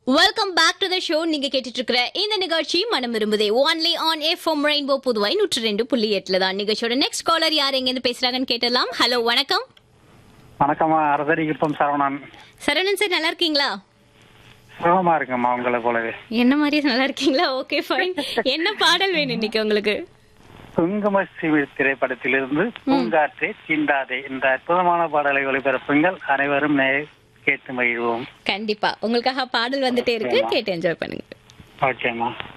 welcome back to the show நீங்க கேட்டுட்டு இருக்கிற இந்த நிகழ்ச்சி மனம் விரும்புதே only on F M rainbow Puduvai நூற்றி ரெண்டு புள்ளி எட்டுல தான் நிகழ்ச்சியோட நெக்ஸ்ட் காலர் யார் எங்க இருந்து பேசுறாங்கன்னு கேட்டலாம் ஹலோ வணக்கம் வணக்கம்மா அரசரி குப்பம் சரவணன் சரவணன் சார் நல்லா இருக்கீங்களா சுகமா இருக்கும்மா உங்களை போலவே என்ன மாதிரி நல்லா இருக்கீங்களா ஓகே ஃபைன் என்ன பாடல் வேணும் இன்னைக்கு உங்களுக்கு குங்கும சிவி திரைப்படத்திலிருந்து பூங்காற்றே தீண்டாதே இந்த அற்புதமான பாடலை ஒளிபரப்புங்கள் அனைவரும் நே கேட்டு மகிழ்வோம் கண்டிப்பா உங்களுக்காக பாடல் வந்துட்டே இருக்கு கேட்டு என்ஜாய் பண்ணுங்க ஓகேம்மா